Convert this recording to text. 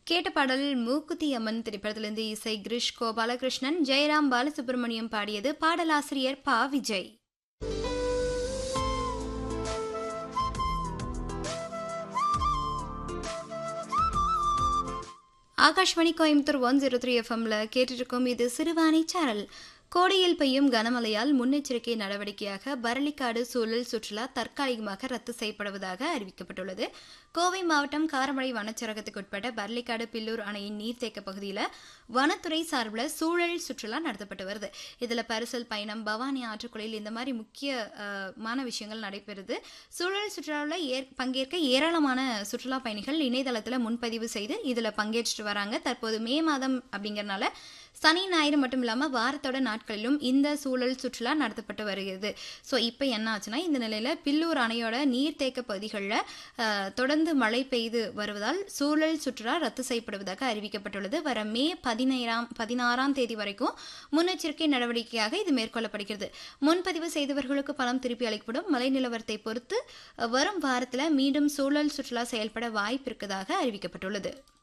கேட்ட பாடல் மூக்குத்தி அம்மன் திரைப்படத்திலிருந்து இசை கிரிஷ் கோபாலகிருஷ்ணன் ஜெயராம் பாலசுப்ரமணியம் பாடியது பாடலாசிரியர் பா Vijay Akashvani Coimbatore one zero three எஃப்எம்ல கேட்டுருக்கோம் இது சிறுவாணி சேனல் கோடையில் பெய்யும் கனமழையால் முன்னெச்சரிக்கை நடவடிக்கையாக பரளிக்காடு சூழல் சுற்றுலா தற்காலிகமாக ரத்து செய்யப்படுவதாக அறிவிக்கப்பட்டுள்ளது கோவை மாவட்டம் காரமடை வனச்சரகத்துக்கு உட்பட்ட பரளிக்காடு பில்லூர் அணையின் நீர்த்தேக்க பகுதியில் வனத்துறை சார்பில் சூழல் சுற்றுலா நடத்தப்பட்டு வருது இதில் பரிசல் பயணம் பவானி ஆற்றுக்குழியில் இந்த மாதிரி முக்கியமான விஷயங்கள் நடைபெறுது சூழல் சுற்றுலாவில் ஏற் பங்கேற்க ஏராளமான சுற்றுலா பயணிகள் இணையதளத்தில் முன்பதிவு செய்து இதில் பங்கேற்றுட்டு வராங்க தற்போது மே மாதம் அப்படிங்கறனால சனி ஞாயிறு மட்டும் இல்லாமல் வாரத்தோட நாட்களிலும் இந்த சூழல் சுற்றுலா நடத்தப்பட்டு வருகிறது ஸோ இப்போ என்ன ஆச்சுன்னா இந்த நிலையில் பில்லூர் அணையோட நீர்த்தேக்க பகுதிகளில் தொடர்ந்து மழை பெய்து வருவதால் சூழல் சுற்றுலா ரத்து செய்யப்படுவதாக அறிவிக்கப்பட்டுள்ளது வர மே பதினேழாம் பதினாறாம் தேதி வரைக்கும் முன்னெச்சரிக்கை நடவடிக்கையாக இது மேற்கொள்ளப்படுகிறது முன்பதிவு செய்தவர்களுக்கு பணம் திருப்பி அளிக்கப்படும் மழை நிலவரத்தை பொறுத்து வரும் வாரத்தில் மீண்டும் சூழல் சுற்றுலா செயல்பட வாய்ப்பு இருக்கதாக அறிவிக்கப்பட்டுள்ளது